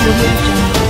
Audio Jungle.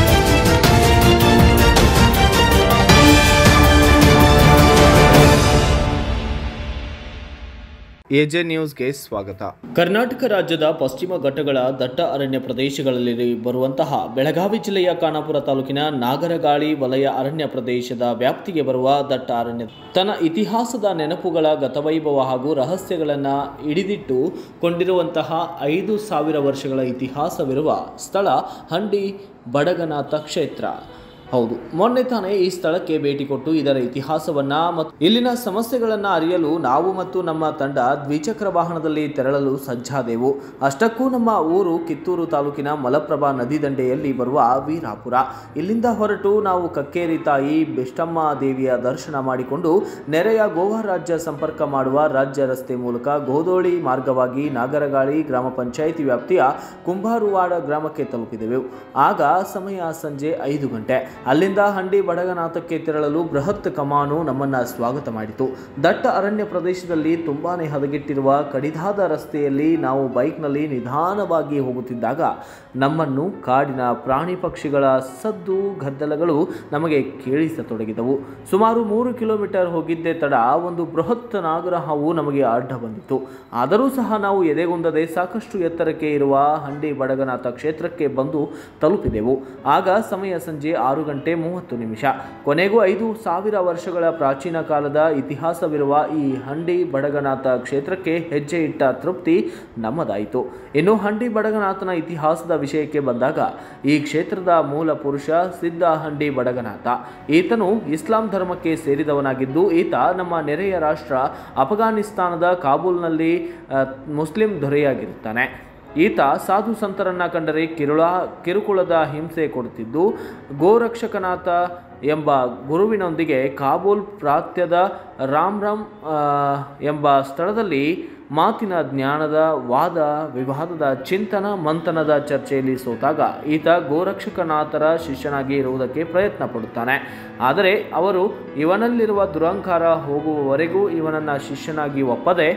AJ ನ್ಯೂಸ್ಗೆ ಸ್ವಾಗತ ಕರ್ನಾಟಕ ರಾಜ್ಯದ ಪಶ್ಚಿಮ ಘಟ್ಟಗಳ ದಟ್ಟ ಅರಣ್ಯ ಪ್ರದೇಶಗಳಲ್ಲಿ ಬರುವಂತಹ ಬೆಳಗಾವಿ ಜಿಲ್ಲೆಯ ಖಾನಾಪುರ ತಾಲೂಕಿನ ನಾಗರಗಾಳಿ ವಲಯ ಅರಣ್ಯ ಪ್ರದೇಶದ ವ್ಯಾಪ್ತಿಗೆ ಬರುವ ದಟ್ಟ ಅರಣ್ಯ ತನ್ನ ಇತಿಹಾಸದ ನೆನಪುಗಳ ಗತವೈಭವ ಹಾಗೂ ರಹಸ್ಯಗಳನ್ನು ಹಿಡಿದಿಟ್ಟು ಕೊಂಡಿರುವಂತಹ ಐದು ಸಾವಿರ ವರ್ಷಗಳ ಇತಿಹಾಸವಿರುವ ಸ್ಥಳ ಹಂಡಿ ಬಡಗನಾಥ ಕ್ಷೇತ್ರ ಹೌದು ಮೊನ್ನೆ ತಾನೇ ಈ ಸ್ಥಳಕ್ಕೆ ಭೇಟಿ ಕೊಟ್ಟು ಇದರ ಇತಿಹಾಸವನ್ನ ಮತ್ತು ಇಲ್ಲಿನ ಸಮಸ್ಯೆಗಳನ್ನು ಅರಿಯಲು ನಾವು ಮತ್ತು ನಮ್ಮ ತಂಡ ದ್ವಿಚಕ್ರ ವಾಹನದಲ್ಲಿ ತೆರಳಲು ಸಜ್ಜಾದೆವು ಅಷ್ಟಕ್ಕೂ ನಮ್ಮ ಊರು ಕಿತ್ತೂರು ತಾಲೂಕಿನ ಮಲಪ್ರಭಾ ನದಿ ದಂಡೆಯಲ್ಲಿ ಬರುವ ವೀರಾಪುರ ಇಲ್ಲಿಂದ ಹೊರಟು ನಾವು ಕಕ್ಕೇರಿ ತಾಯಿ ಬೆಷ್ಟಮ್ಮ ದೇವಿಯ ದರ್ಶನ ಮಾಡಿಕೊಂಡು ನೆರೆಯ ಗೋವಾ ರಾಜ್ಯ ಸಂಪರ್ಕ ಮಾಡುವ ರಾಜ್ಯ ರಸ್ತೆ ಮೂಲಕ ಗೋದೋಳಿ ಮಾರ್ಗವಾಗಿ ನಾಗರಗಾಳಿ ಗ್ರಾಮ ಪಂಚಾಯಿತಿ ವ್ಯಾಪ್ತಿಯ ಕುಂಬಾರುವಾಡ ಗ್ರಾಮಕ್ಕೆ ತಲುಪಿದೆವು ಆಗ ಸಮಯ ಸಂಜೆ ಐದು ಗಂಟೆ ಅಲ್ಲಿಂದ ಹಂಡಿ ಬಡಗನಾಥಕ್ಕೆ ತೆರಳಲು ಬೃಹತ್ ಕಮಾನು ನಮ್ಮನ್ನ ಸ್ವಾಗತ ಮಾಡಿತು ದಟ್ಟ ಅರಣ್ಯ ಪ್ರದೇಶದಲ್ಲಿ ತುಂಬಾನೇ ಹದಗೆಟ್ಟಿರುವ ಕಡಿದಾದ ರಸ್ತೆಯಲ್ಲಿ ನಾವು ಬೈಕ್ನಲ್ಲಿ ನಿಧಾನವಾಗಿ ಹೋಗುತ್ತಿದ್ದಾಗ ನಮ್ಮನ್ನು ಕಾಡಿನ ಪ್ರಾಣಿ ಪಕ್ಷಿಗಳ ಸದ್ದು ಗದ್ದಲಗಳು ನಮಗೆ ಕೇಳಿಸತೊಡಗಿದವು ಸುಮಾರು ಮೂರು ಕಿಲೋಮೀಟರ್ ಹೋಗಿದ್ದೇ ತಡ ಒಂದು ಬೃಹತ್ ನಾಗರ ಹಾವು ನಮಗೆ ಅಡ್ಡ ಬಂದಿತ್ತು ಆದರೂ ಸಹ ನಾವು ಎದೆಗುಂದದೆ ಸಾಕಷ್ಟು ಎತ್ತರಕ್ಕೆ ಇರುವ ಹಂಡಿ ಬಡಗನಾಥ ಕ್ಷೇತ್ರಕ್ಕೆ ಬಂದು ತಲುಪಿದೆವು ಆಗ ಸಮಯ ಸಂಜೆ ಆರು ಗಂಟೆ ಮೂವತ್ತು ನಿಮಿಷ ಕೊನೆಗೂ ಐದು ಸಾವಿರ ವರ್ಷಗಳ ಪ್ರಾಚೀನ ಕಾಲದ ಇತಿಹಾಸವಿರುವ ಈ ಹಂಡಿ ಬಡಗನಾಥ ಕ್ಷೇತ್ರಕ್ಕೆ ಹೆಜ್ಜೆ ಇಟ್ಟ ತೃಪ್ತಿ ನಮ್ಮದಾಯಿತು ಇನ್ನು ಹಂಡಿ ಬಡಗನಾಥನ ಇತಿಹಾಸದ ವಿಷಯಕ್ಕೆ ಬಂದಾಗ ಈ ಕ್ಷೇತ್ರದ ಮೂಲ ಪುರುಷ ಸಿದ್ಧ ಹಂಡಿ ಬಡಗನಾಥ ಈತನು ಇಸ್ಲಾಂ ಧರ್ಮಕ್ಕೆ ಸೇರಿದವನಾಗಿದ್ದು ಈತ ನಮ್ಮ ನೆರೆಯ ರಾಷ್ಟ್ರ ಅಫಘಾನಿಸ್ತಾನದ ಕಾಬೂಲ್ನಲ್ಲಿ ಆ, ಮುಸ್ಲಿಂ ದೊರೆಯಾಗಿರುತ್ತಾನೆ ಈತ ಸಾಧು ಸಂತರನ್ನ ಕಂಡರೆ ಕಿರುಳ ಕಿರುಕುಳದ ಹಿಂಸೆ ಕೊಡುತ್ತಿದ್ದು ಗೋರಕ್ಷಕನಾಥ ಎಂಬ ಗುರುವಿನೊಂದಿಗೆ ಕಾಬೂಲ್ ಪ್ರಾಂತ್ಯದ ರಾಮ್ ರಾಮ್ ಆ, ಎಂಬ ಸ್ಥಳದಲ್ಲಿ ಮಾತಿನ ಜ್ಞಾನದ ವಾದ ವಿವಾದದ ಚಿಂತನ ಮಂಥನದ ಚರ್ಚೆಯಲ್ಲಿ ಸೋತಾಗ ಈತ ಗೋರಕ್ಷಕನಾಥರ ಶಿಷ್ಯನಾಗಿ ಇರುವುದಕ್ಕೆ ಪ್ರಯತ್ನ ಪಡುತ್ತಾನೆ ಆದರೆ ಅವರು ಇವನಲ್ಲಿರುವ ದುರಂಕಾರ ಹೋಗುವವರೆಗೂ ಇವನನ್ನು ಶಿಷ್ಯನಾಗಿ ಒಪ್ಪದೆ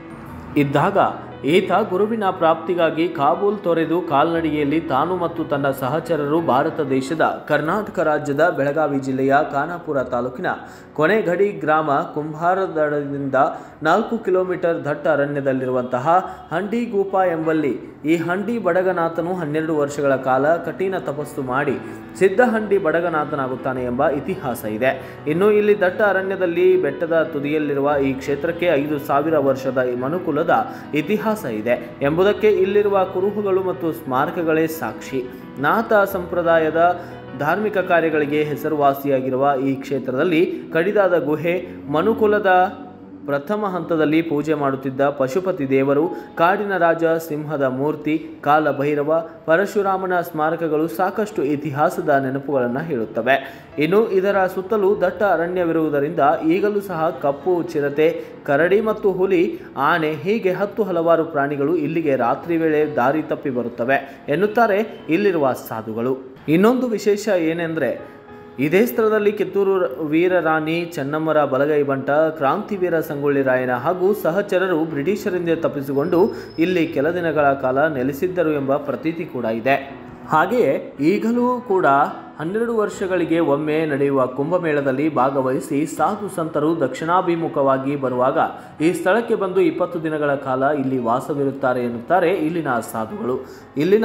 ಇದ್ದಾಗ ಈತ ಗುರುವಿನ ಪ್ರಾಪ್ತಿಗಾಗಿ ಕಾಬೂಲ್ ತೊರೆದು ಕಾಲ್ನಡಿಗೆಯಲ್ಲಿ ತಾನು ಮತ್ತು ತನ್ನ ಸಹಚರರು ಭಾರತ ದೇಶದ ಕರ್ನಾಟಕ ರಾಜ್ಯದ ಬೆಳಗಾವಿ ಜಿಲ್ಲೆಯ ಖಾನಾಪುರ ತಾಲೂಕಿನ ಕೊನೆಗಡಿ ಗ್ರಾಮ ಕುಂಭಾರದಡದಿಂದ ನಾಲ್ಕು ಕಿಲೋಮೀಟರ್ ದಟ್ಟ ಅರಣ್ಯದಲ್ಲಿರುವಂತಹ ಹಂಡಿಗೂಪ ಎಂಬಲ್ಲಿ ಈ ಹಂಡಿ ಬಡಗನಾಥನು ಹನ್ನೆರಡು ವರ್ಷಗಳ ಕಾಲ ಕಠಿಣ ತಪಸ್ಸು ಮಾಡಿ ಸಿದ್ಧಹಂಡಿ ಬಡಗನಾಥನಾಗುತ್ತಾನೆ ಎಂಬ ಇತಿಹಾಸ ಇದೆ ಇನ್ನು ಇಲ್ಲಿ ದಟ್ಟ ಅರಣ್ಯದಲ್ಲಿ ಬೆಟ್ಟದ ತುದಿಯಲ್ಲಿರುವ ಈ ಕ್ಷೇತ್ರಕ್ಕೆ ಐದು ಸಾವಿರ ವರ್ಷದ ಈ ಮನುಕುಲದ ಇತಿಹಾಸ ಇದೆ ಎಂಬುದಕ್ಕೆ ಇಲ್ಲಿರುವ ಕುರುಹುಗಳು ಮತ್ತು ಸ್ಮಾರಕಗಳೇ ಸಾಕ್ಷಿ ನಾಥ ಸಂಪ್ರದಾಯದ ಧಾರ್ಮಿಕ ಕಾರ್ಯಗಳಿಗೆ ಹೆಸರುವಾಸಿಯಾಗಿರುವ ಈ ಕ್ಷೇತ್ರದಲ್ಲಿ ಕಡಿದಾದ ಗುಹೆ ಮನುಕುಲದ ಪ್ರಥಮ ಹಂತದಲ್ಲಿ ಪೂಜೆ ಮಾಡುತ್ತಿದ್ದ ಪಶುಪತಿ ದೇವರು ಕಾಡಿನ ರಾಜ ಸಿಂಹದ ಮೂರ್ತಿ ಕಾಲಭೈರವ ಪರಶುರಾಮನ ಸ್ಮಾರಕಗಳು ಸಾಕಷ್ಟು ಇತಿಹಾಸದ ನೆನಪುಗಳನ್ನು ಹೇಳುತ್ತವೆ ಇನ್ನು ಇದರ ಸುತ್ತಲೂ ದಟ್ಟ ಅರಣ್ಯವಿರುವುದರಿಂದ ಈಗಲೂ ಸಹ ಕಪ್ಪು ಚಿರತೆ ಕರಡಿ ಮತ್ತು ಹುಲಿ ಆನೆ ಹೀಗೆ ಹತ್ತು ಹಲವಾರು ಪ್ರಾಣಿಗಳು ಇಲ್ಲಿಗೆ ರಾತ್ರಿ ವೇಳೆ ದಾರಿ ತಪ್ಪಿ ಬರುತ್ತವೆ ಎನ್ನುತ್ತಾರೆ ಇಲ್ಲಿರುವ ಸಾಧುಗಳು ಇನ್ನೊಂದು ವಿಶೇಷ ಏನೆಂದರೆ ಇದೇ ಸ್ಥಳದಲ್ಲಿ ಕಿತ್ತೂರು ವೀರರಾಣಿ ಚೆನ್ನಮ್ಮರ ಬಲಗೈ ಬಂಟ ಕ್ರಾಂತಿವೀರ ಸಂಗೊಳ್ಳಿ ರಾಯನ ಹಾಗೂ ಸಹಚರರು ಬ್ರಿಟಿಷರಿಂದ ತಪ್ಪಿಸಿಕೊಂಡು ಇಲ್ಲಿ ಕೆಲ ದಿನಗಳ ಕಾಲ ನೆಲೆಸಿದ್ದರು ಎಂಬ ಪ್ರತೀತಿ ಕೂಡ ಇದೆ ಹಾಗೆಯೇ ಈಗಲೂ ಕೂಡ ಹನ್ನೆರಡು ವರ್ಷಗಳಿಗೆ ಒಮ್ಮೆ ನಡೆಯುವ ಕುಂಭಮೇಳದಲ್ಲಿ ಭಾಗವಹಿಸಿ ಸಾಧು ಸಂತರು ದಕ್ಷಿಣಾಭಿಮುಖವಾಗಿ ಬರುವಾಗ ಈ ಸ್ಥಳಕ್ಕೆ ಬಂದು ಇಪ್ಪತ್ತು ದಿನಗಳ ಕಾಲ ಇಲ್ಲಿ ವಾಸವಿರುತ್ತಾರೆ ಎನ್ನುತ್ತಾರೆ ಇಲ್ಲಿನ ಸಾಧುಗಳು ಇಲ್ಲಿನ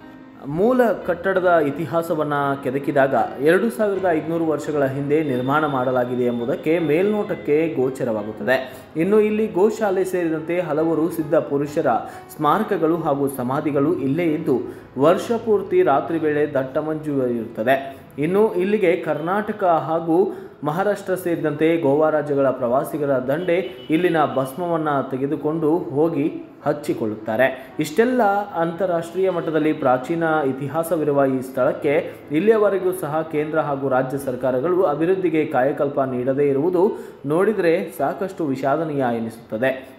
ಮೂಲ ಕಟ್ಟಡದ ಇತಿಹಾಸವನ್ನು ಕೆದಕಿದಾಗ ಎರಡು ಸಾವಿರದ ಐದುನೂರು ವರ್ಷಗಳ ಹಿಂದೆ ನಿರ್ಮಾಣ ಮಾಡಲಾಗಿದೆ ಎಂಬುದಕ್ಕೆ ಮೇಲ್ನೋಟಕ್ಕೆ ಗೋಚರವಾಗುತ್ತದೆ ಇನ್ನು ಇಲ್ಲಿ ಗೋಶಾಲೆ ಸೇರಿದಂತೆ ಹಲವರು ಸಿದ್ಧ ಪುರುಷರ ಸ್ಮಾರಕಗಳು ಹಾಗೂ ಸಮಾಧಿಗಳು ಇಲ್ಲೇ ಇದ್ದು ವರ್ಷ ಪೂರ್ತಿ ರಾತ್ರಿ ವೇಳೆ ದಟ್ಟ ಮಂಜು ಇರುತ್ತದೆ ಇನ್ನು ಇಲ್ಲಿಗೆ ಕರ್ನಾಟಕ ಹಾಗೂ ಮಹಾರಾಷ್ಟ್ರ ಸೇರಿದಂತೆ ಗೋವಾ ರಾಜ್ಯಗಳ ಪ್ರವಾಸಿಗರ ದಂಡೆ ಇಲ್ಲಿನ ಭಸ್ಮವನ್ನು ತೆಗೆದುಕೊಂಡು ಹೋಗಿ ಹಚ್ಚಿಕೊಳ್ಳುತ್ತಾರೆ ಇಷ್ಟೆಲ್ಲ ಅಂತಾರಾಷ್ಟ್ರೀಯ ಮಟ್ಟದಲ್ಲಿ ಪ್ರಾಚೀನ ಇತಿಹಾಸವಿರುವ ಈ ಸ್ಥಳಕ್ಕೆ ಇಲ್ಲಿಯವರೆಗೂ ಸಹ ಕೇಂದ್ರ ಹಾಗೂ ರಾಜ್ಯ ಸರ್ಕಾರಗಳು ಅಭಿವೃದ್ಧಿಗೆ ಕಾಯಕಲ್ಪ ನೀಡದೇ ಇರುವುದು ನೋಡಿದರೆ ಸಾಕಷ್ಟು ವಿಷಾದನೀಯ ಎನಿಸುತ್ತದೆ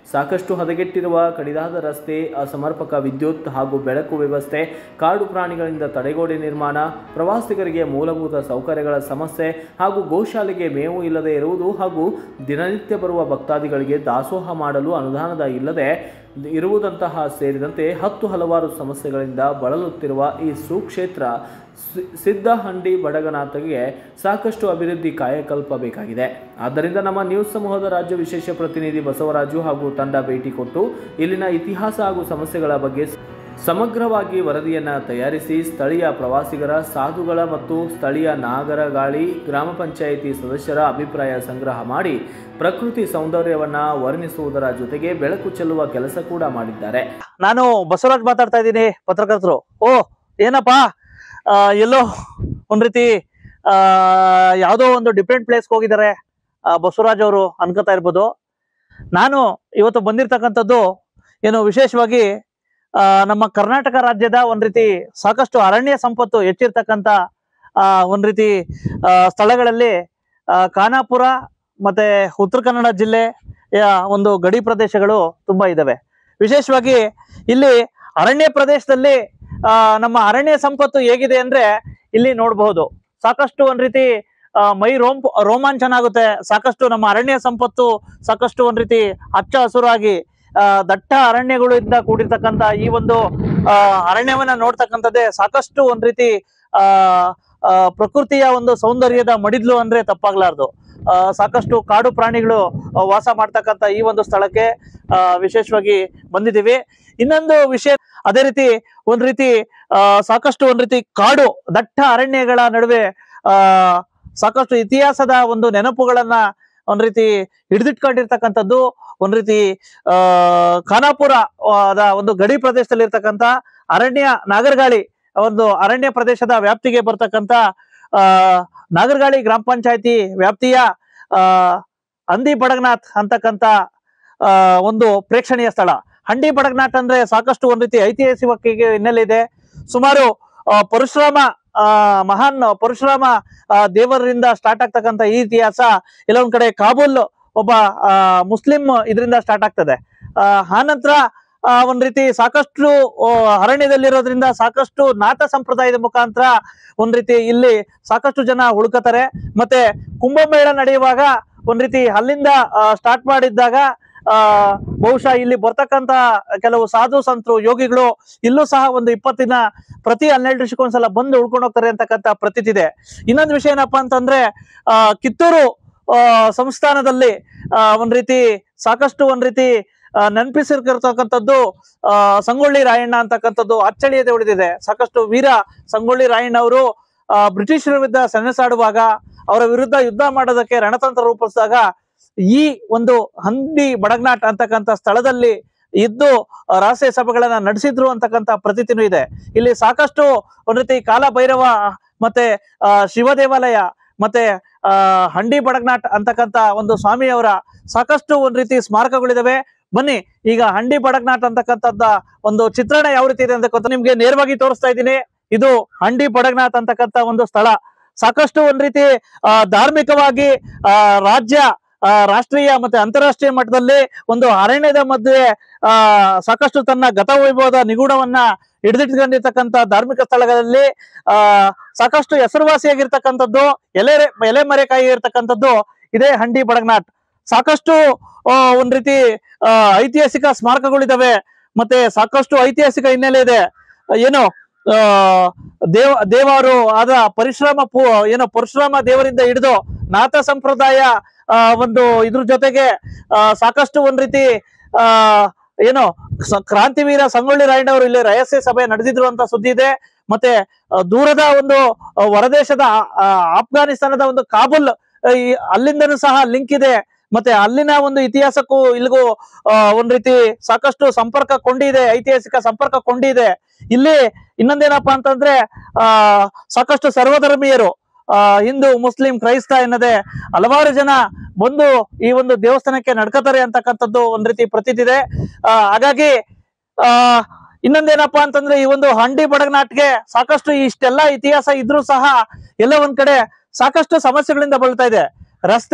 ಸಾಕಷ್ಟು ಹದಗೆಟ್ಟಿರುವ ಕಡಿದಾದ ರಸ್ತೆ ಅಸಮರ್ಪಕ ವಿದ್ಯುತ್ ಹಾಗೂ ಬೆಳಕು ವ್ಯವಸ್ಥೆ ಕಾಡು ಪ್ರಾಣಿಗಳಿಂದ ತಡೆಗೋಡೆ ನಿರ್ಮಾಣ ಪ್ರವಾಸಿಗರಿಗೆ ಮೂಲಭೂತ ಸೌಕರ್ಯಗಳ ಸಮಸ್ಯೆ ಹಾಗೂ ಗೋಶಾಲೆಗೆ ಮೇವು ಇಲ್ಲದೆ ಇರುವುದು ಹಾಗೂ ದಿನನಿತ್ಯ ಬರುವ ಭಕ್ತಾದಿಗಳಿಗೆ ದಾಸೋಹ ಮಾಡಲು ಅನುದಾನದ ಇಲ್ಲದೆ ಇರುವುದಂತಹ ಸೇರಿದಂತೆ ಹತ್ತು ಹಲವಾರು ಸಮಸ್ಯೆಗಳಿಂದ ಬಳಲುತ್ತಿರುವ ಈ ಸುಕ್ಷೇತ್ರ ಸಿ- ಸಿದ್ದಹಂಡಿ ಬಡಗನಾಥಗೆ ಸಾಕಷ್ಟು ಅಭಿವೃದ್ಧಿ ಕಾಯಕಲ್ಪ ಬೇಕಾಗಿದೆ ಆದ್ದರಿಂದ ನಮ್ಮ ನ್ಯೂಸ್ ಸಮೂಹದ ರಾಜ್ಯ ವಿಶೇಷ ಪ್ರತಿನಿಧಿ ಬಸವರಾಜು ಹಾಗೂ ತಂಡ ಭೇಟಿ ಕೊಟ್ಟು ಇಲ್ಲಿನ ಇತಿಹಾಸ ಹಾಗೂ ಸಮಸ್ಯೆಗಳ ಬಗ್ಗೆ ಸಮಗ್ರವಾಗಿ ವರದಿಯನ್ನು ತಯಾರಿಸಿ ಸ್ಥಳೀಯ ಪ್ರವಾಸಿಗರ ಸಾಧುಗಳ ಮತ್ತು ಸ್ಥಳೀಯ ನಾಗರಗಾಳಿ ಗ್ರಾಮ ಪಂಚಾಯಿತಿ ಸದಸ್ಯರ ಅಭಿಪ್ರಾಯ ಸಂಗ್ರಹ ಮಾಡಿ ಪ್ರಕೃತಿ ಸೌಂದರ್ಯವನ್ನ ವರ್ಣಿಸುವುದರ ಜೊತೆಗೆ ಬೆಳಕು ಚೆಲ್ಲುವ ಕೆಲಸ ಕೂಡ ಮಾಡಿದ್ದಾರೆ ನಾನು ಬಸವರಾಜ್ ಮಾತಾಡ್ತಾ ಇದ್ದೀನಿ ಪತ್ರಕರ್ತರು ಓ ಏನಪ್ಪಾ ಆ, ಎಲ್ಲೋ ಒಂದ್ ರೀತಿ ಆ ಯಾವುದೋ ಒಂದು ಡಿಫ್ರೆಂಟ್ ಪ್ಲೇಸ್ಗೆ ಹೋಗಿದ್ದಾರೆ ಆ, ಬಸವರಾಜ್ ಅವರು ಅನ್ಕೋತಾ ಇರ್ಬೋದು ನಾನು ಇವತ್ತು ಬಂದಿರ್ತಕ್ಕಂಥದ್ದು ಏನು ವಿಶೇಷವಾಗಿ ಆ, ನಮ್ಮ ಕರ್ನಾಟಕ ರಾಜ್ಯದ ಒಂದ್ ರೀತಿ ಸಾಕಷ್ಟು ಅರಣ್ಯ ಸಂಪತ್ತು ಹೆಚ್ಚಿರ್ತಕ್ಕಂಥ ಆ, ಒಂದ್ ರೀತಿ ಆ, ಸ್ಥಳಗಳಲ್ಲಿ ಆ, ಖಾನಾಪುರ ಮತ್ತೆ ಉತ್ತರ ಕನ್ನಡ ಜಿಲ್ಲೆಯ ಒಂದು ಗಡಿ ಪ್ರದೇಶಗಳು ತುಂಬಾ ಇದಾವೆ ವಿಶೇಷವಾಗಿ ಇಲ್ಲಿ ಅರಣ್ಯ ಪ್ರದೇಶದಲ್ಲಿ ಆ, ನಮ್ಮ ಅರಣ್ಯ ಸಂಪತ್ತು ಹೇಗಿದೆ ಅಂದ್ರೆ ಇಲ್ಲಿ ನೋಡಬಹುದು ಸಾಕಷ್ಟು ಒಂದ್ ರೀತಿ ಆ, ಮೈ ರೋಮ್ ರೋಮಾಂಚನ ಆಗುತ್ತೆ ಸಾಕಷ್ಟು ನಮ್ಮ ಅರಣ್ಯ ಸಂಪತ್ತು ಸಾಕಷ್ಟು ಒಂದ್ ರೀತಿ ಹಚ್ಚ ಹಸುರಾಗಿ ಆ, ದಟ್ಟ ಅರಣ್ಯಗಳಿಂದ ಕೂಡಿರ್ತಕ್ಕಂತ ಈ ಒಂದು ಆ, ಅರಣ್ಯವನ್ನ ನೋಡ್ತಕ್ಕಂಥದ್ದೇ ಸಾಕಷ್ಟು ಒಂದ್ ರೀತಿ ಆ ಆ, ಪ್ರಕೃತಿಯ ಒಂದು ಸೌಂದರ್ಯದ ಮಡಿದ್ಲು ಅಂದ್ರೆ ತಪ್ಪಾಗ್ಲಾರ್ದು ಆ, ಸಾಕಷ್ಟು ಕಾಡು ಪ್ರಾಣಿಗಳು ಆ, ವಾಸ ಮಾಡ್ತಕ್ಕಂಥ ಈ ಒಂದು ಸ್ಥಳಕ್ಕೆ ಆ, ವಿಶೇಷವಾಗಿ ಬಂದಿದ್ದೀವಿ ಇನ್ನೊಂದು ವಿಷಯ ಅದೇ ರೀತಿ ಒಂದ್ ರೀತಿ ಆ ಸಾಕಷ್ಟು ಒಂದ್ ರೀತಿ ಕಾಡು ದಟ್ಟ ಅರಣ್ಯಗಳ ನಡುವೆ ಆ ಸಾಕಷ್ಟು ಇತಿಹಾಸದ ಒಂದು ನೆನಪುಗಳನ್ನ ಒಂದ್ ರೀತಿ ಹಿಡಿದಿಟ್ಕೊಂಡಿರ್ತಕ್ಕಂಥದ್ದು ಒಂದ್ ರೀತಿ ಆ ಖಾನಾಪುರ ಆ, ದ ಒಂದು ಗಡಿ ಪ್ರದೇಶದಲ್ಲಿ ಇರ್ತಕ್ಕಂಥ ಅರಣ್ಯ ನಾಗರಗಾಳಿ ಒಂದು ಅರಣ್ಯ ಪ್ರದೇಶದ ವ್ಯಾಪ್ತಿಗೆ ಬರ್ತಕ್ಕಂಥ ಆ ನಾಗರಗಾಳಿ ಗ್ರಾಮ ಪಂಚಾಯತಿ ವ್ಯಾಪ್ತಿಯ ಆ ಹಂದಿ ಬಡಗನಾಥ್ ಅಂತಕ್ಕಂಥ ಆ ಒಂದು ಪ್ರೇಕ್ಷಣೀಯ ಸ್ಥಳ ಹಂಡಿ ಬಡಗನಾಥ್ ಅಂದ್ರೆ ಸಾಕಷ್ಟು ಒಂದ್ ರೀತಿ ಐತಿಹಾಸಿಕ ಹಿನ್ನೆಲೆ ಇದೆ ಸುಮಾರು ಆ, ಪರಶುರಾಮ ಆ ಮಹಾನ್ ಪರಶುರಾಮ ಆ, ದೇವರಿಂದ ಸ್ಟಾರ್ಟ್ ಆಗ್ತಕ್ಕಂಥ ಈ ಇತಿಹಾಸ ಎಲ್ಲೊಂದ್ ಕಡೆ ಕಾಬೂಲ್ ಒಬ್ಬ ಆ, ಮುಸ್ಲಿಂ ಇದರಿಂದ ಸ್ಟಾರ್ಟ್ ಆಗ್ತದೆ ಆ ಆನಂತರ ಆ, ಒಂದ್ ರೀತಿ ಸಾಕಷ್ಟು ಆ, ಅರಣ್ಯದಲ್ಲಿರೋದ್ರಿಂದ ಸಾಕಷ್ಟು ನಾಥ ಸಂಪ್ರದಾಯದ ಮುಖಾಂತರ ಒಂದ್ ರೀತಿ ಇಲ್ಲಿ ಸಾಕಷ್ಟು ಜನ ಉಳ್ಕೋತಾರೆ ಮತ್ತೆ ಕುಂಭಮೇಳ ನಡೆಯುವಾಗ ಒಂದ್ ರೀತಿ ಅಲ್ಲಿಂದ ಸ್ಟಾರ್ಟ್ ಮಾಡಿದ್ದಾಗ ಆ ಬಹುಶಃ ಇಲ್ಲಿ ಬರ್ತಕ್ಕಂತ ಕೆಲವು ಸಾಧು ಸಂತರು ಯೋಗಿಗಳು ಇಲ್ಲೂ ಸಹ ಒಂದು ಇಪ್ಪತ್ತಿನ ಪ್ರತಿ ಹನ್ನೆರಡು ವರ್ಷಕ್ಕೊಂದ್ಸಲ ಬಂದು ಉಳ್ಕೊಂಡು ಹೋಗ್ತಾರೆ ಅಂತಕ್ಕಂಥ ಪ್ರತೀತಿ ಇದೆ ಇನ್ನೊಂದು ವಿಷಯ ಏನಪ್ಪಾ ಅಂತಂದ್ರೆ ಆ ಕಿತ್ತೂರು ಆ ಸಂಸ್ಥಾನದಲ್ಲಿ ಆ ಒಂದ್ ರೀತಿ ಸಾಕಷ್ಟು ಒಂದ್ ರೀತಿ ಆ, ನೆನಪಿಸಿರ್ತಕ್ಕಂಥದ್ದು ಆ ಸಂಗೊಳ್ಳಿ ರಾಯಣ್ಣ ಅಂತಕ್ಕಂಥದ್ದು ಅಚ್ಚಳಿಯದೆ ಉಳಿದಿದೆ ಸಾಕಷ್ಟು ವೀರ ಸಂಗೊಳ್ಳಿ ರಾಯಣ್ಣ ಅವರು ಆ ಬ್ರಿಟಿಷರ ವಿರುದ್ಧ ಸೆಣಸಾಡುವಾಗ ಅವರ ವಿರುದ್ಧ ಯುದ್ಧ ಮಾಡೋದಕ್ಕೆ ರಣತಂತ್ರ ರೂಪಿಸಿದಾಗ ಈ ಒಂದು ಹಂದಿ ಬಡಗ್ನಾಟ್ ಅಂತಕ್ಕಂಥ ಸ್ಥಳದಲ್ಲಿ ಇದ್ದು ಆ, ರಹಸ್ಯ ಸಭೆಗಳನ್ನ ನಡೆಸಿದ್ರು ಅಂತಕ್ಕಂಥ ಪ್ರತೀತಿನೂ ಇದೆ ಇಲ್ಲಿ ಸಾಕಷ್ಟು ಒಂದ್ ರೀತಿ ಕಾಲ ಭೈರವ ಮತ್ತೆ ಆ, ಶಿವ ದೇವಾಲಯ ಮತ್ತೆ ಆ ಹಂಡಿ ಬಡಗ್ನಾಟ್ ಅಂತಕ್ಕಂಥ ಒಂದು ಸ್ವಾಮಿಯವರ ಸಾಕಷ್ಟು ಒಂದ್ ರೀತಿ ಸ್ಮಾರಕಗಳಿದಾವೆ ಬನ್ನಿ ಈಗ ಹಂಡಿ ಬಡಗ್ನಾಟ್ ಅಂತಕ್ಕಂಥದ್ದ ಒಂದು ಚಿತ್ರಣ ಯಾವ ರೀತಿ ಇದೆ ಅಂತ ನಿಮ್ಗೆ ನೇರವಾಗಿ ತೋರಿಸ್ತಾ ಇದ್ದೀನಿ ಇದು ಹಂಡಿ ಬಡಗ್ನಾಥ್ ಅಂತಕ್ಕಂಥ ಒಂದು ಸ್ಥಳ ಸಾಕಷ್ಟು ಒಂದ್ ರೀತಿ ಆ ಧಾರ್ಮಿಕವಾಗಿ ಆ ರಾಜ್ಯ ಆ ರಾಷ್ಟ್ರೀಯ ಮತ್ತೆ ಅಂತಾರಾಷ್ಟ್ರೀಯ ಮಟ್ಟದಲ್ಲಿ ಒಂದು ಅರಣ್ಯದ ಮಧ್ಯೆ ಆ ಸಾಕಷ್ಟು ತನ್ನ ಗತವೈಭವದ ನಿಗೂಢವನ್ನ ಹಿಡಿದಿಟ್ಕೊಂಡಿರ್ತಕ್ಕಂಥ ಧಾರ್ಮಿಕ ಸ್ಥಳಗಳಲ್ಲಿ ಆ ಸಾಕಷ್ಟು ಹೆಸರುವಾಸಿಯಾಗಿರ್ತಕ್ಕಂಥದ್ದು ಎಲೆ ಎಲೆಮರೆಕಾಯಿ ಇರ್ತಕ್ಕಂಥದ್ದು ಇದೇ ಹಂಡಿ ಬಡಗ್ನಾಥ್ ಸಾಕಷ್ಟು ಆ, ಒಂದ್ ರೀತಿ ಆ ಐತಿಹಾಸಿಕ ಸ್ಮಾರಕಗಳಿದಾವೆ ಮತ್ತೆ ಸಾಕಷ್ಟು ಐತಿಹಾಸಿಕ ಹಿನ್ನೆಲೆ ಇದೆ ಏನು ಆ ದೇವ ದೇವರು ಆದ ಪರಿಶ್ರಮ ಪೂ ಏನೋ ಪರಶುರಾಮ ದೇವರಿಂದ ಹಿಡಿದು ನಾಥ ಸಂಪ್ರದಾಯ ಆ ಒಂದು ಇದ್ರ ಜೊತೆಗೆ ಆ ಸಾಕಷ್ಟು ಒಂದ್ ರೀತಿ ಆ ಏನು ಸ- ಕ್ರಾಂತಿವೀರ ಸಂಗೊಳ್ಳಿ ರಾಯಣ್ಣ ಅವರು ಇಲ್ಲಿ ರಹಸ್ಯ ಸಭೆ ನಡೆದಿದ್ರು ಅಂತ ಸುದ್ದಿ ಇದೆ ಮತ್ತೆ ಆ, ದೂರದ ಒಂದು ಆ, ಹೊರದೇಶದ ಆ, ಆ, ಆಫ್ಘಾನಿಸ್ತಾನದ ಒಂದು ಕಾಬೂಲ್ ಆ, ಈ ಅಲ್ಲಿಂದನೂ ಸಹ ಲಿಂಕ್ ಇದೆ ಮತ್ತೆ ಅಲ್ಲಿನ ಒಂದು ಇತಿಹಾಸಕ್ಕೂ ಇಲ್ಲಿಗೂ ಆ, ಒಂದ್ ರೀತಿ ಸಾಕಷ್ಟು ಸಂಪರ್ಕ ಕೊಂಡಿದೆ ಐತಿಹಾಸಿಕ ಸಂಪರ್ಕ ಕೊಂಡಿದೆ ಇಲ್ಲಿ ಇನ್ನೊಂದೇನಪ್ಪಾ ಅಂತಂದ್ರೆ ಆ ಸಾಕಷ್ಟು ಸರ್ವಧರ್ಮೀಯರು ಆ ಹಿಂದೂ ಮುಸ್ಲಿಂ ಕ್ರೈಸ್ತ ಎನ್ನದೆ ಹಲವಾರು ಜನ ಬಂದು ಈ ಒಂದು ದೇವಸ್ಥಾನಕ್ಕೆ ನಡ್ಕೋತಾರೆ ಅಂತಕ್ಕಂಥದ್ದು ಒಂದ್ ರೀತಿ ಪ್ರತೀತಿದೆ ಆ ಹಾಗಾಗಿ ಆ ಇನ್ನೊಂದೇನಪ್ಪಾ ಅಂತಂದ್ರೆ ಈ ಒಂದು ಹಂಡಿ ಬಡಗನಾಟ್ಗೆ ಸಾಕಷ್ಟು ಇಷ್ಟೆಲ್ಲಾ ಇತಿಹಾಸ ಇದ್ರೂ ಸಹ ಎಲ್ಲ ಒಂದ್ ಕಡೆ ಸಾಕಷ್ಟು ಸಮಸ್ಯೆಗಳಿಂದ ಬಳಲ್ತಾ ಇದೆ ರಸ್ತೆ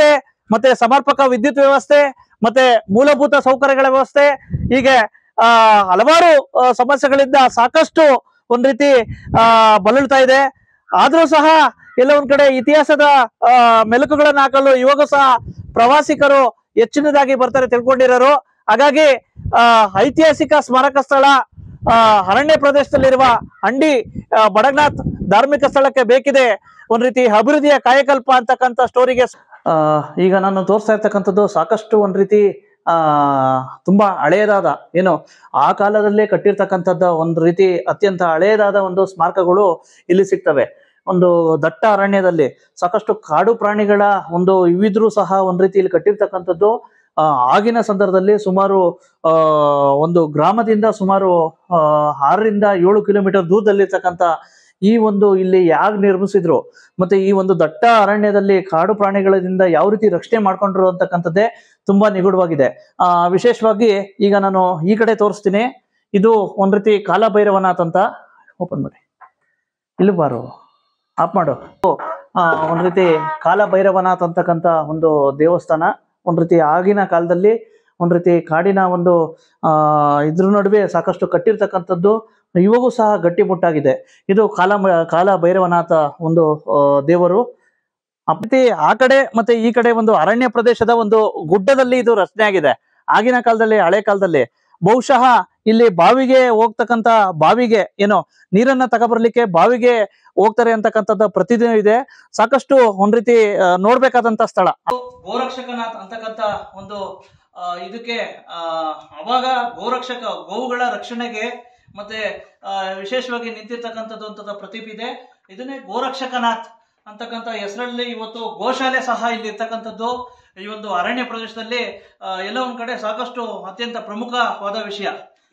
ಮತ್ತೆ ಸಮರ್ಪಕ ವಿದ್ಯುತ್ ವ್ಯವಸ್ಥೆ ಮತ್ತೆ ಮೂಲಭೂತ ಸೌಕರ್ಯಗಳ ವ್ಯವಸ್ಥೆ ಹೀಗೆ ಆ ಹಲವಾರು ಆ, ಸಮಸ್ಯೆಗಳಿಂದ ಸಾಕಷ್ಟು ಒಂದ್ ರೀತಿ ಆ ಬಲಳ್ತಾ ಇದೆ ಆದ್ರೂ ಸಹ ಎಲ್ಲ ಒಂದ್ ಕಡೆ ಇತಿಹಾಸದ ಆ ಮೆಲುಕುಗಳನ್ನ ಹಾಕಲು ಇವಾಗೂ ಸಹ ಪ್ರವಾಸಿಗರು ಹೆಚ್ಚಿನದಾಗಿ ಬರ್ತಾರೆ ತಿಳ್ಕೊಂಡಿರೋರು ಹಾಗಾಗಿ ಆ ಐತಿಹಾಸಿಕ ಸ್ಮಾರಕ ಸ್ಥಳ ಆ ಅರಣ್ಯ ಪ್ರದೇಶದಲ್ಲಿರುವ ಹಂಡಿ ಆ, ಬಡಗ್ನಾಥ್ ಧಾರ್ಮಿಕ ಸ್ಥಳಕ್ಕೆ ಬೇಕಿದೆ ಒಂದ್ ರೀತಿ ಅಭಿವೃದ್ಧಿಯ ಕಾಯಕಲ್ಪ ಅಂತಕ್ಕಂಥ ಸ್ಟೋರಿಗೆ ಆ ಈಗ ನಾನು ತೋರಿಸ್ತಾ ಇರ್ತಕ್ಕಂಥದ್ದು ಸಾಕಷ್ಟು ಒಂದ್ ರೀತಿ ಆ ತುಂಬಾ ಹಳೆಯದಾದ ಏನು ಆ ಕಾಲದಲ್ಲೇ ಕಟ್ಟಿರ್ತಕ್ಕಂಥದ್ದ ಒಂದು ರೀತಿ ಅತ್ಯಂತ ಹಳೆಯದಾದ ಒಂದು ಸ್ಮಾರಕಗಳು ಇಲ್ಲಿ ಸಿಗ್ತವೆ ಒಂದು ದಟ್ಟ ಅರಣ್ಯದಲ್ಲಿ ಸಾಕಷ್ಟು ಕಾಡು ಪ್ರಾಣಿಗಳ ಒಂದು ಇವಿದ್ರೂ ಸಹ ಒಂದ್ ರೀತಿ ಇಲ್ಲಿ ಕಟ್ಟಿರ್ತಕ್ಕಂಥದ್ದು ಆ, ಆಗಿನ ಸಂದರ್ಭದಲ್ಲಿ ಸುಮಾರು ಆ ಒಂದು ಗ್ರಾಮದಿಂದ ಸುಮಾರು ಆ ಆರರಿಂದ ಏಳು ಕಿಲೋಮೀಟರ್ ದೂರದಲ್ಲಿರ್ತಕ್ಕಂಥ ಈ ಒಂದು ಇಲ್ಲಿ ಯಾಗ್ ನಿರ್ಮಿಸಿದ್ರು ಮತ್ತೆ ಈ ಒಂದು ದಟ್ಟ ಅರಣ್ಯದಲ್ಲಿ ಕಾಡು ಪ್ರಾಣಿಗಳಿಂದ ಯಾವ ರೀತಿ ರಕ್ಷಣೆ ಮಾಡ್ಕೊಂಡ್ರು ಅಂತಕ್ಕಂಥದ್ದೇ ತುಂಬಾ ನಿಗೂಢವಾಗಿದೆ ಆ ವಿಶೇಷವಾಗಿ ಈಗ ನಾನು ಈ ಕಡೆ ತೋರಿಸ್ತೀನಿ ಇದು ಒಂದ್ ರೀತಿ ಕಾಲಭೈರವನಾಥ್ ಅಂತ ಓಪನ್ ಮಾಡಿ ಇಲ್ಲಿ ಬಾರು ಆಫ್ ಮಾಡು ಆ, ಒಂದ್ ರೀತಿ ಕಾಲಭೈರವನಾಥ್ ಅಂತಕ್ಕಂಥ ಒಂದು ದೇವಸ್ಥಾನ ಒಂದ್ ರೀತಿ ಆಗಿನ ಕಾಲದಲ್ಲಿ ಒಂದ್ ರೀತಿ ಕಾಡಿನ ಒಂದು ಆ ಇದ್ರ ನಡುವೆ ಸಾಕಷ್ಟು ಕಟ್ಟಿರ್ತಕ್ಕಂಥದ್ದು ಇವಾಗೂ ಸಹ ಗಟ್ಟಿಮುಟ್ಟಾಗಿದೆ ಇದು ಕಾಲ ಕಾಲ ಭೈರವನಾಥ ಒಂದು ಆ, ದೇವರು ಮತ್ತೆ ಆ ಕಡೆ ಮತ್ತೆ ಈ ಕಡೆ ಒಂದು ಅರಣ್ಯ ಪ್ರದೇಶದ ಒಂದು ಗುಡ್ಡದಲ್ಲಿ ಇದು ರಚನೆ ಆಗಿದೆ ಆಗಿನ ಕಾಲದಲ್ಲಿ ಹಳೆ ಕಾಲದಲ್ಲಿ ಬಹುಶಃ ಇಲ್ಲಿ ಬಾವಿಗೆ ಹೋಗ್ತಕ್ಕಂತ ಬಾವಿಗೆ ಏನೋ ನೀರನ್ನ ತಗೊಬರ್ಲಿಕ್ಕೆ ಬಾವಿಗೆ ಹೋಗ್ತಾರೆ ಅಂತಕ್ಕಂಥದ್ದು ಪ್ರತಿದಿನ ಇದೆ ಸಾಕಷ್ಟು ಒಂದ್ ರೀತಿ ಆ, ನೋಡ್ಬೇಕಾದಂತ ಸ್ಥಳ ಗೋರಕ್ಷಕನಾಥ್ ಅಂತಕ್ಕಂತ ಒಂದು ಆ, ಇದಕ್ಕೆ ಆ, ಅವಾಗ ಗೋರಕ್ಷಕ ಗೋವುಗಳ ರಕ್ಷಣೆಗೆ ಮತ್ತೆ ಆ, ವಿಶೇಷವಾಗಿ ನಿಂತಿರ್ತಕ್ಕಂಥದ್ದು ಅಂತ ಪ್ರತೀಪ್ ಇದೆ ಇದನ್ನೇ ಗೋರಕ್ಷಕನಾಥ್ ಅಂತಕ್ಕಂಥ ಹೆಸರಲ್ಲಿ ಇವತ್ತು ಗೋಶಾಲೆ ಸಹ ಇಲ್ಲಿ ಇರ್ತಕ್ಕಂಥದ್ದು ಈ ಒಂದು ಅರಣ್ಯ ಪ್ರದೇಶದಲ್ಲಿ ಆ, ಎಲ್ಲ ಒಂದ್ ಕಡೆ ಸಾಕಷ್ಟು ಅತ್ಯಂತ ಪ್ರಮುಖವಾದ ವಿಷಯ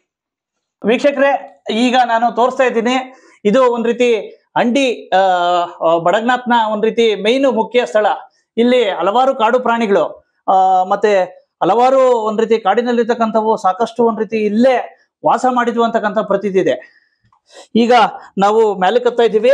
ವೀಕ್ಷಕರೇ ಈಗ ನಾನು ತೋರಿಸ್ತಾ ಇದ್ದೀನಿ ಇದು ಒಂದ್ ರೀತಿ ಅಂಡಿ ಆ, ಆ, ಬಡಗ್ನಾಥ್ನ ಒಂದ್ ರೀತಿ ಮೈನು ಮುಖ್ಯ ಸ್ಥಳ ಇಲ್ಲಿ ಹಲವಾರು ಕಾಡು ಪ್ರಾಣಿಗಳು ಆ ಮತ್ತೆ ಹಲವಾರು ಒಂದ್ ರೀತಿ ಕಾಡಿನಲ್ಲಿರ್ತಕ್ಕಂಥವು ಸಾಕಷ್ಟು ಒಂದ್ ರೀತಿ ಇಲ್ಲೇ ವಾಸ ಮಾಡಿದ್ವು ಅಂತಕ್ಕಂಥ ಪ್ರತೀತಿ ಇದೆ ಈಗ ನಾವು ಮೇಲಕ್ಕೆ ಹತ್ತಾ ಇದ್ದೀವಿ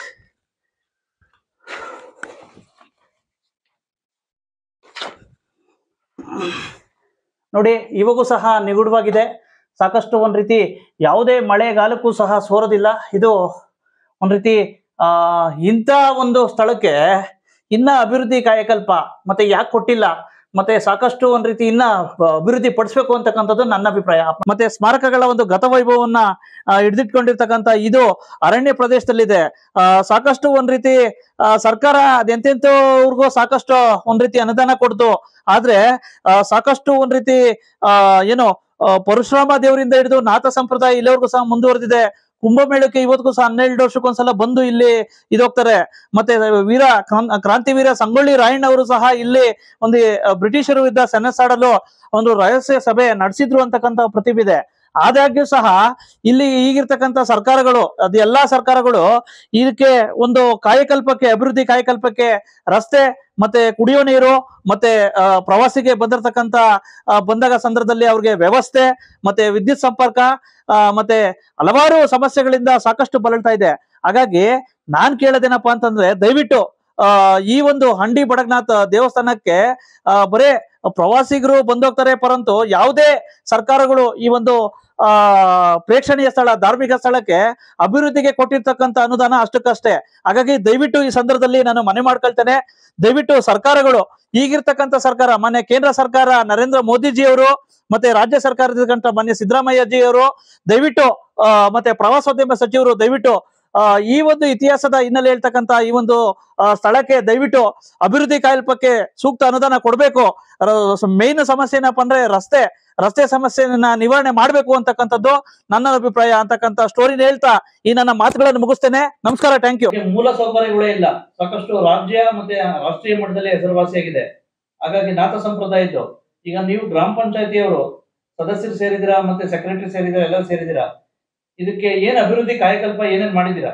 ನೋಡಿ ಇವಾಗೂ ಸಹ ನಿಗೂಢವಾಗಿದೆ ಸಾಕಷ್ಟು ಒಂದ್ ರೀತಿ ಯಾವುದೇ ಮಳೆಗಾಲಕ್ಕೂ ಸಹ ಸೋರೋದಿಲ್ಲ ಇದು ಒಂದ್ ರೀತಿ ಆ ಇಂಥ ಒಂದು ಸ್ಥಳಕ್ಕೆ ಇನ್ನ ಅಭಿವೃದ್ಧಿ ಕಾಯಕಲ್ಪ ಮತ್ತೆ ಯಾಕೆ ಕೊಟ್ಟಿಲ್ಲ ಮತ್ತೆ ಸಾಕಷ್ಟು ಒಂದ್ ರೀತಿ ಇನ್ನ ಅಭಿವೃದ್ಧಿ ಪಡಿಸ್ಬೇಕು ಅಂತಕ್ಕಂಥದ್ದು ನನ್ನ ಅಭಿಪ್ರಾಯ ಮತ್ತೆ ಸ್ಮಾರಕಗಳ ಒಂದು ಗತವೈಭವವನ್ನ ಆ, ಹಿಡಿದಿಟ್ಕೊಂಡಿರ್ತಕ್ಕಂಥ ಇದು ಅರಣ್ಯ ಪ್ರದೇಶದಲ್ಲಿದೆ ಆ, ಸಾಕಷ್ಟು ಒಂದ್ ರೀತಿ ಆ, ಸರ್ಕಾರ ಅದೆಂತೆಂತವ್ರಿಗೂ ಸಾಕಷ್ಟು ಒಂದ್ ರೀತಿ ಅನುದಾನ ಕೊಡ್ತು ಆದ್ರೆ ಆ, ಸಾಕಷ್ಟು ಒಂದ್ ರೀತಿ ಆ ಏನು ಆ, ಪರಶುರಾಮ ದೇವರಿಂದ ಹಿಡಿದು ನಾಥ ಸಂಪ್ರದಾಯ ಇಲ್ಲಿವರೆಗೂ ಸಹ ಮುಂದುವರೆದಿದೆ ಕುಂಭಮೇಳಕ್ಕೆ ಇವತ್ತಿಗೂ ಸಹ ಹನ್ನೆರಡು ವರ್ಷಕ್ಕೊಂದ್ಸಲ ಬಂದು ಇಲ್ಲಿ ಇದೋಗ್ತಾರೆ ಮತ್ತೆ ವೀರ ಕ್ರಾಂ- ಕ್ರಾಂತಿವೀರ ಸಂಗೊಳ್ಳಿ ರಾಯಣ್ಣ ಅವರು ಸಹ ಇಲ್ಲಿ ಒಂದು ಆ, ಬ್ರಿಟಿಷರು ಇದ್ದ ಸೆಣಸಾಡಲು ಒಂದು ರಹಸ್ಯ ಸಭೆ ನಡೆಸಿದ್ರು ಅಂತಕ್ಕಂಥ ಪ್ರತಿಭಿದೆ ಆದಾಗ್ಯೂ ಸಹ ಇಲ್ಲಿ ಈಗಿರ್ತಕ್ಕಂಥ ಸರ್ಕಾರಗಳು ಅದು ಎಲ್ಲಾ ಸರ್ಕಾರಗಳು ಇದಕ್ಕೆ ಒಂದು ಕಾಯಕಲ್ಪಕ್ಕೆ ಅಭಿವೃದ್ಧಿ ಕಾಯಕಲ್ಪಕ್ಕೆ ರಸ್ತೆ ಮತ್ತೆ ಕುಡಿಯೋ ನೀರು ಮತ್ತೆ ಆ, ಪ್ರವಾಸಿಗೆ ಬಂದಿರತಕ್ಕಂತ ಆ, ಬಂದಾಗ ಸಂದರ್ಭದಲ್ಲಿ ಅವ್ರಿಗೆ ವ್ಯವಸ್ಥೆ ಮತ್ತೆ ವಿದ್ಯುತ್ ಸಂಪರ್ಕ ಆ, ಮತ್ತೆ ಹಲವಾರು ಸಮಸ್ಯೆಗಳಿಂದ ಸಾಕಷ್ಟು ಬಲಳ್ತಾ ಇದೆ ಹಾಗಾಗಿ ನಾನ್ ಕೇಳೋದೇನಪ್ಪಾ ಅಂತಂದ್ರೆ ದಯವಿಟ್ಟು ಆ ಈ ಒಂದು ಹಂಡಿ ಬಡಗ್ನಾಥ್ ದೇವಸ್ಥಾನಕ್ಕೆ ಆ ಬರೇ ಪ್ರವಾಸಿಗರು ಬಂದೋಗ್ತಾರೆ ಪರಂತು ಯಾವುದೇ ಸರ್ಕಾರಗಳು ಈ ಒಂದು ಆ ಪ್ರೇಕ್ಷಣೀಯ ಸ್ಥಳ ಧಾರ್ಮಿಕ ಸ್ಥಳಕ್ಕೆ ಅಭಿವೃದ್ಧಿಗೆ ಕೊಟ್ಟಿರ್ತಕ್ಕಂಥ ಅನುದಾನ ಅಷ್ಟಕ್ಕಷ್ಟೇ ಹಾಗಾಗಿ ದಯವಿಟ್ಟು ಈ ಸಂದರ್ಭದಲ್ಲಿ ನಾನು ಮನೆ ಮಾಡ್ಕೊಳ್ತೇನೆ ದಯವಿಟ್ಟು ಸರ್ಕಾರಗಳು ಈಗಿರ್ತಕ್ಕಂಥ ಸರ್ಕಾರ ಮಾನ್ಯ ಕೇಂದ್ರ ಸರ್ಕಾರ ನರೇಂದ್ರ ಮೋದಿಜಿ ಅವರು ಮತ್ತೆ ರಾಜ್ಯ ಸರ್ಕಾರದಂತ ಮಾನ್ಯ ಸಿದ್ದರಾಮಯ್ಯಜಿ ಅವರು ದಯವಿಟ್ಟು ಆ, ಮತ್ತೆ ಪ್ರವಾಸೋದ್ಯಮ ಸಚಿವರು ದಯವಿಟ್ಟು ಆ, ಈ ಒಂದು ಇತಿಹಾಸದ ಹಿನ್ನೆಲೆ ಹೇಳ್ತಕ್ಕಂತ ಈ ಒಂದು ಆ, ಸ್ಥಳಕ್ಕೆ ದಯವಿಟ್ಟು ಅಭಿವೃದ್ಧಿ ಕಾಯಲ್ಪಕ್ಕೆ ಸೂಕ್ತ ಅನುದಾನ ಕೊಡಬೇಕು ಮೇನ್ ಸಮಸ್ಯೆ ಏನಪ್ಪಾ ಅಂದ್ರೆ ರಸ್ತೆ ರಸ್ತೆ ಸಮಸ್ಯೆಯನ್ನ ನಿವಾರಣೆ ಮಾಡ್ಬೇಕು ಅಂತಕ್ಕಂಥದ್ದು ನನ್ನ ಅಭಿಪ್ರಾಯ ಅಂತಕ್ಕಂಥ ಸ್ಟೋರಿನ ಹೇಳ್ತಾ ಈ ನನ್ನ ಮಾತುಗಳನ್ನು ಮುಗಿಸ್ತೇನೆ ನಮಸ್ಕಾರ ಥ್ಯಾಂಕ್ ಯು ಮೂಲ ಸೌಕರ್ಯಗಳೇ ಇಲ್ಲ ಸಾಕಷ್ಟು ರಾಜ್ಯ ಮತ್ತೆ ರಾಷ್ಟ್ರೀಯ ಮಟ್ಟದಲ್ಲಿ ಹೆಸರುವಾಸಿಯಾಗಿದೆ ಹಾಗಾಗಿ ನಾಥ ಸಂಪ್ರದಾಯ ಇದ್ದು ಈಗ ನೀವು ಗ್ರಾಮ ಪಂಚಾಯತಿಯವರು ಸದಸ್ಯರು ಸೇರಿದಿರಾ ಮತ್ತೆ ಸೆಕ್ರೆಟರಿ ಸೇರಿದಿರಾ ಎಲ್ಲರೂ ಸೇರಿದಿರಾ ಇದಕ್ಕೆ ಏನ್ ಅಭಿವೃದ್ಧಿ ಕಾಯಕಲ್ಪ ಏನೇನ್ ಮಾಡಿದಿರಾ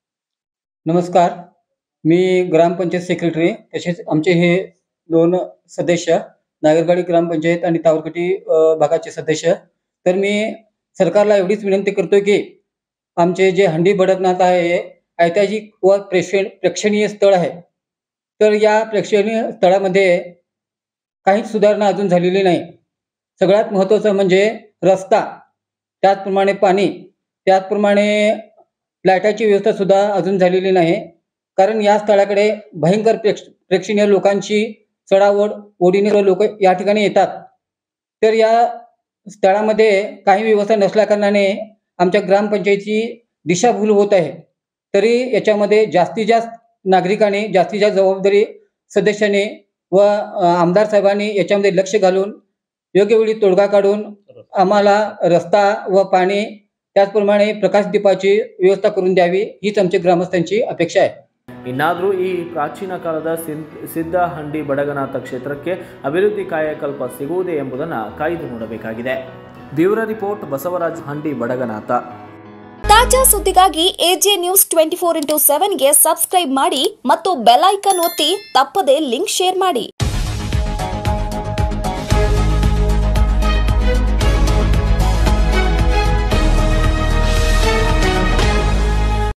नमस्कार मी ग्रामपंचायत सेक्रेटरी तसेच आमचे हे दोन सदस्य नागरगाडी ग्रामपंचायत आणि तावरकटी अ, भागाचे सदस्य तर मी सरकारला एवढीच विनंती करतोय की आमचे जे हंडी बडकनाथ आहे हे ऐतिहासिक व प्रेक्षण प्रेक्षणीय स्थळ आहे तर या प्रेक्षणीय स्थळामध्ये काहीच सुधारणा अजून झालेली नाही सगळ्यात महत्त्वाचं म्हणजे रस्ता त्याचप्रमाणे पाणी त्याचप्रमाणे लाईटाची व्यवस्था सुद्धा अजून झालेली नाही कारण या स्थळाकडे भयंकर प्रेक्ष प्रेक्षणीय लोकांची चढाओढ ओढीने लोक या ठिकाणी येतात तर या स्थळामध्ये काही व्यवस्था नसल्याकारणाने आमच्या ग्रामपंचायतीची दिशाभूल होत आहे तरी याच्यामध्ये जास्तीत जास्त नागरिकांनी जास्तीत जास्त जबाबदारी सदस्यांनी व अ, आमदार साहेबांनी याच्यामध्ये लक्ष घालून योग्य वेळी तोडगा काढून आम्हाला रस्ता व पाणी त्याचप्रमाणे प्रकाश दीपाची व्यवस्था करून द्यावी हीच आमची ग्रामस्थांची अपेक्षा आहे ಇನ್ನಾದರೂ ಈ ಪ್ರಾಚೀನ ಕಾಲದ ಸಿನ್ ಸಿದ್ಧಹಂಡಿ ಬಡಗನಾಥ ಕ್ಷೇತ್ರಕ್ಕೆ ಅಭಿವೃದ್ಧಿ ಕಾಯಕಲ್ಪ ಸಿಗುವುದೇ ಎಂಬುದನ್ನು ಕಾಯ್ದು ನೋಡಬೇಕಾಗಿದೆ ಬ್ಯೂರೋ ರಿಪೋರ್ಟ್ ಬಸವರಾಜ್ ಹಂಡಿ ಬಡಗನಾಥ ತಾಜಾ ಸುದ್ದಿಗಾಗಿ AJ news twenty four into ಸೆವೆನ್ಗೆ ಸಬ್ಸ್ಕ್ರೈಬ್ ಮಾಡಿ ಮತ್ತು ಬೆಲ್ ಐಕನ್ ಒತ್ತಿ ತಪ್ಪದೇ ಲಿಂಕ್ ಶೇರ್ ಮಾಡಿ